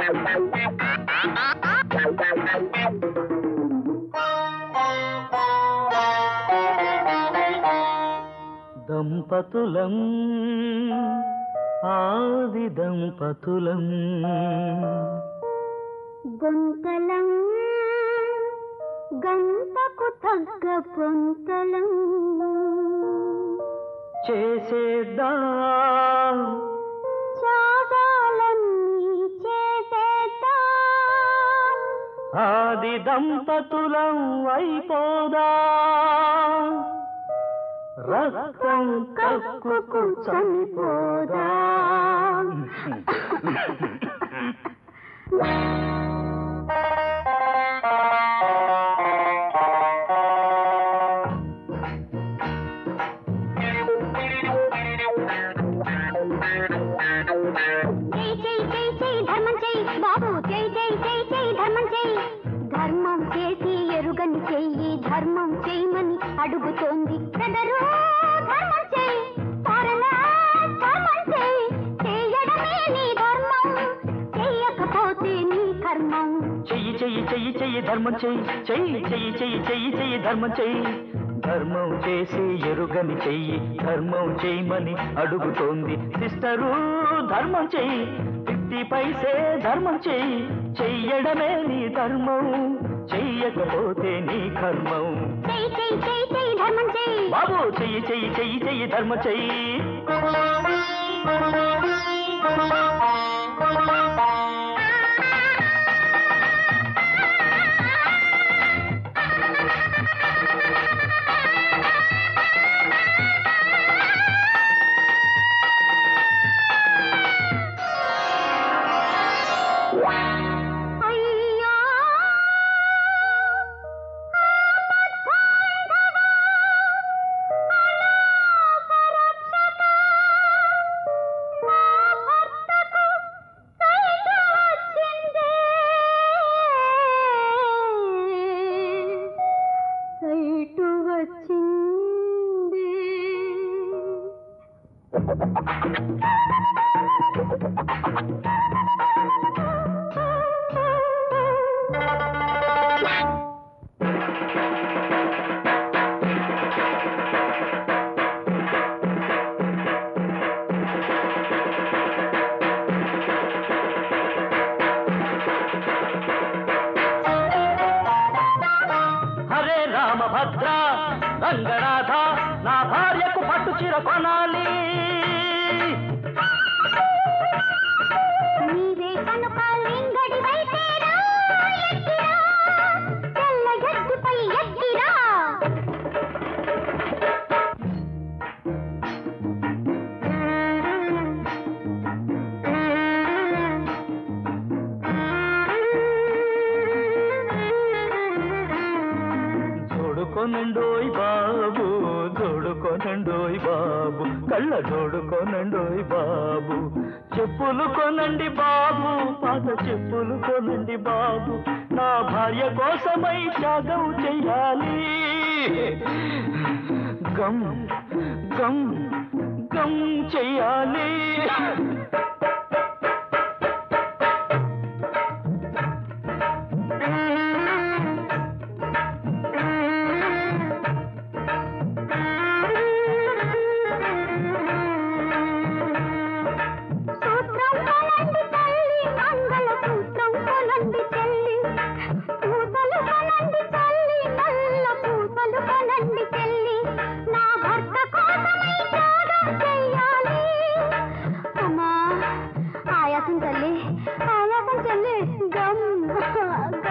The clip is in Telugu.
దంపతులం ఆది దంపతులం గొంతలం గంతకు తగ్గ పొంతలం చేసేద్దాం త్యాగాలన్నీ చేసేద్దాం ఆది దంపతులం అయిపోదా రక్తం కక్కుకు చనిపోదా జై జై జై జై ధర్మం జై బాబు జై జై జై జై ధర్మం జై ధర్మం చేసి ఎరుగని చెయ్యి ధర్మం చేయమని అడుగుతోంది బ్రదరు ధర్మం చేయి ఫారెనా ధర్మం చేయి చేయడమే నీ ధర్మం చెయ్యకపోతే నీ కర్మం చెయ్యి చెయ్యి చెయ్యి చెయ్యి ధర్మం చెయ్యి చెయ్యి చెయ్యి చెయ్యి చెయ్యి చెయ్యి ధర్మం చెయ్యి ధర్మం చేసి ఎరుగని చెయ్యి ధర్మం చేయమని అడుగుతోంది సిస్టరు ధర్మం చెయ్యి ఫిఫ్టీ పైసే ధర్మం చెయ్యి చెయ్యడమే నీ ధర్మం చెయ్యకపోతే నీ కర్మం జై జై జై జై ధర్మం చేయి బాబు చెయ్యి చెయ్యి చెయ్యి చెయ్యి ధర్మం చెయ్యి అయ్యా సైటు వచ్చింది హరే రామభద్ర రంగనాథ నా భార్యకు పట్టు చీర కొనాలి నీవే కనుక లింగడివైతేరా ఎక్కిరా తెల్ల ఎద్దుపై ఎక్కిరా జోడుకొనండోయ్ బాబు జోడుకొనండోయ్ బాబు కళ్ళ జోడుకొనండోయ్ బాబు చెప్పులు కొనండి బాబు పాత చెప్పులు కొనండి బాబు నా భార్య కోసమై త్యాగం చెయ్యాలి గమ్ గమ్ గమ్ చెయ్యాలి సూత్రం కొనండి తల్లి మంగళ సూత్రం కొనండి చెల్లి పూసలు కొనండి తల్లి నల్ల పూసలు కొనండి చెల్లి నా భర్త కోసమై త్యాగం చెయ్యాలి అమ్మా ఆయాసం తల్లి ఆయాసం చెల్లి గమ్